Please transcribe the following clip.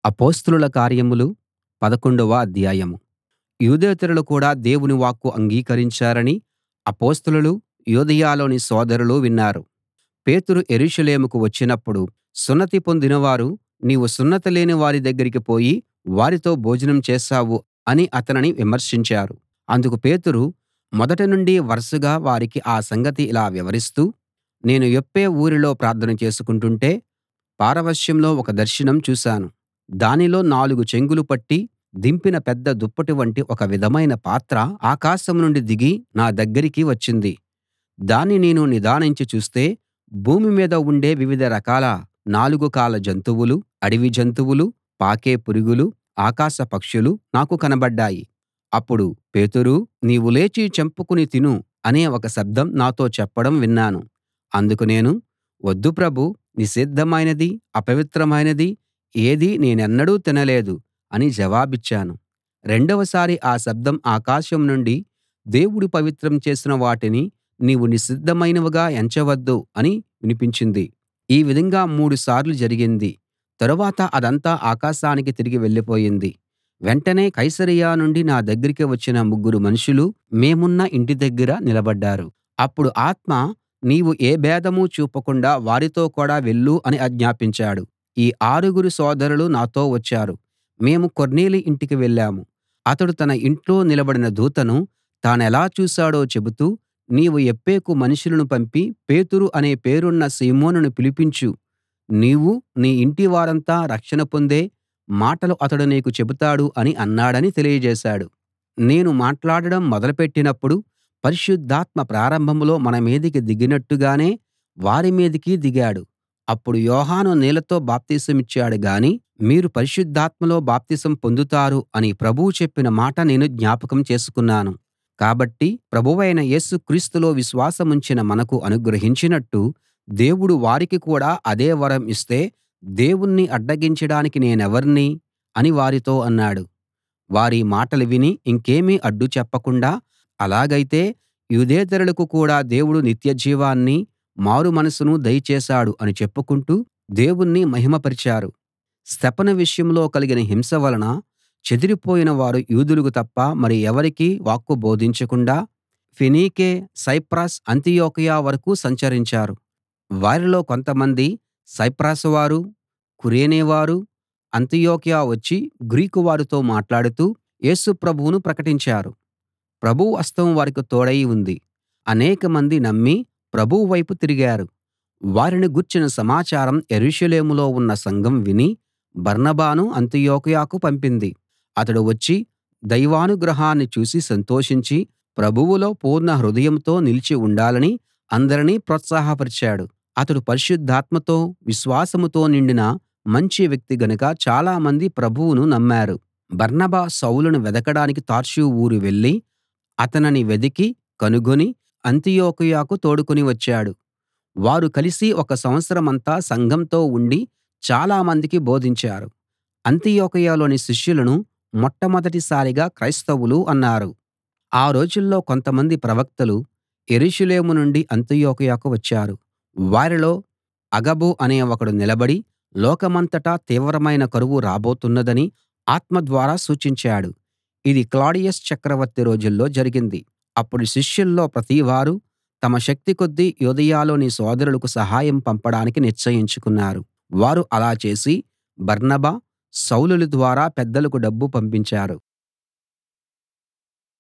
అపొస్తలుల కార్యములు పదకొండవ అధ్యాయం యూదేతరులు కూడా దేవుని వాక్కు అంగీకరించారని అపొస్తలులు యూదయలోని సోదరులు విన్నారు పేతురు యెరూషలేముకు వచ్చినప్పుడు సున్నతి పొందినవారు నీవు సున్నతి లేని వారి దగ్గరికి పోయి వారితో భోజనం చేశావు అని అతనిని విమర్శించారు అందుకు పేతురు మొదటి నుండి వరుసగా వారికి ఆ సంగతి ఇలా వివరిస్తూ నేను యొప్పే ఊరిలో ప్రార్థన చేసుకుంటుంటే పారవశ్యంలో ఒక దర్శనం చూశాను దానిలో నాలుగు చెంగులు పట్టి దింపిన పెద్ద దుప్పటి వంటి ఒక విధమైన పాత్ర ఆకాశం నుండి దిగి నా దగ్గరికి వచ్చింది దాన్ని నేను నిదానించి చూస్తే భూమి మీద ఉండే వివిధ రకాల నాలుగు కాళ్ళ జంతువులు అడవి జంతువులు పాకే పురుగులు ఆకాశ పక్షులు నాకు కనబడ్డాయి అప్పుడు పేతురూ నీవు లేచి చంపుకుని తిను అనే ఒక శబ్దం నాతో చెప్పడం విన్నాను అందుకు నేను వద్దు ప్రభూ నిషిద్ధమైనది అపవిత్రమైనది ఏదీ నేనెన్నడూ తినలేదు అని జవాబిచ్చాను రెండవసారి ఆ శబ్దం ఆకాశం నుండి దేవుడు పవిత్రం చేసిన వాటిని నీవు నిషిద్ధమైనవిగా ఎంచవద్దు అని వినిపించింది ఈ విధంగా మూడు సార్లు జరిగింది తరువాత అదంతా ఆకాశానికి తిరిగి వెళ్ళిపోయింది వెంటనే కైసరయ నుండి నా దగ్గరికి వచ్చిన ముగ్గురు మనుషులు మేమున్న ఇంటి దగ్గర నిలబడ్డారు అప్పుడు ఆత్మ నీవు ఏ భేదమూ చూపకుండా వారితో కూడా వెళ్ళు అని ఆజ్ఞాపించాడు ఈ ఆరుగురు సోదరులు నాతో వచ్చారు మేము కొర్నేలి ఇంటికి వెళ్ళాము అతడు తన ఇంట్లో నిలబడిన దూతను తానెలా చూశాడో చెబుతూ నీవు యొప్పేకు మనుషులను పంపి పేతురు అనే పేరున్న సీమోనును పిలిపించు నీవూ నీ ఇంటి వారంతా రక్షణ పొందే మాటలు అతడు నీకు చెబుతాడు అని అన్నాడని తెలియజేశాడు నేను మాట్లాడడం మొదలుపెట్టినప్పుడు పరిశుద్ధాత్మ ప్రారంభంలో మన మీదికి దిగినట్టుగానే వారి మీదికి దిగాడు అప్పుడు యోహాను నీళ్లతో బాప్తిసమిచ్చాడు గాని మీరు పరిశుద్ధాత్మలో బాప్తిసం పొందుతారు అని ప్రభువు చెప్పిన మాట నేను జ్ఞాపకం చేసుకున్నాను కాబట్టి ప్రభువైన యేసు క్రీస్తులో విశ్వాసముంచిన మనకు అనుగ్రహించినట్టు దేవుడు వారికి కూడా అదే వరం ఇస్తే దేవుణ్ణి అడ్డగించడానికి నేనెవర్ని అని వారితో అన్నాడు వారీ మాటలు విని ఇంకేమీ అడ్డు చెప్పకుండా అలాగైతే యూదేతరులకు కూడా దేవుడు నిత్యజీవాన్ని మారు మనసును దయచేశాడు అని చెప్పుకుంటూ దేవుణ్ణి మహిమపరిచారు స్తెఫను విషయంలో కలిగిన హింస వలన చెదిరిపోయిన వారు యూదులకు తప్ప మరి ఎవరికీ వాక్కు బోధించకుండా ఫెనీకే సైప్రస్ అంతియొకయ వరకూ సంచరించారు వారిలో కొంతమంది సైప్రస్ వారు కురేనే వారు అంతియొకయ వచ్చి గ్రీకు వారితో మాట్లాడుతూ యేసు ప్రభువును ప్రకటించారు ప్రభువు హస్తం వారికి తోడై ఉంది అనేకమంది నమ్మి ప్రభువు వైపు తిరిగారు వారిని గూర్చిన సమాచారం యెరూషలేములో ఉన్న సంఘం విని బర్నబాను అంతియొకయకు పంపింది అతడు వచ్చి దైవానుగ్రహాన్ని చూసి సంతోషించి ప్రభువులో పూర్ణ హృదయంతో నిలిచి ఉండాలని అందరినీ ప్రోత్సాహపరిచాడు అతడు పరిశుద్ధాత్మతో విశ్వాసంతో నిండిన మంచి వ్యక్తి గనుక చాలామంది ప్రభువును నమ్మారు బర్నబా సౌలును వెదకడానికి తార్సు ఊరు వెళ్ళి అతనిని వెదికి కనుగొని అంతియొకయకు తోడుకుని వచ్చాడు వారు కలిసి ఒక సంవత్సరమంతా సంఘంతో ఉండి చాలా మందికి బోధించారు అంతియొకయలోని శిష్యులను మొట్టమొదటిసారిగా క్రైస్తవులు అన్నారు ఆ రోజుల్లో కొంతమంది ప్రవక్తలు యెరూషలేము నుండి అంతియొకయకు వచ్చారు వారిలో అగబు అనే ఒకడు నిలబడి లోకమంతటా తీవ్రమైన కరువు రాబోతున్నదని ఆత్మ ద్వారా సూచించాడు ఇది క్లాడియస్ చక్రవర్తి రోజుల్లో జరిగింది అప్పుడు శిష్యుల్లో ప్రతివారూ తమ శక్తి కొద్దీ యూదయలోని సోదరులకు సహాయం పంపడానికి నిశ్చయించుకున్నారు వారు అలా చేసి బర్నబా సౌలుల ద్వారా పెద్దలకు డబ్బు పంపించారు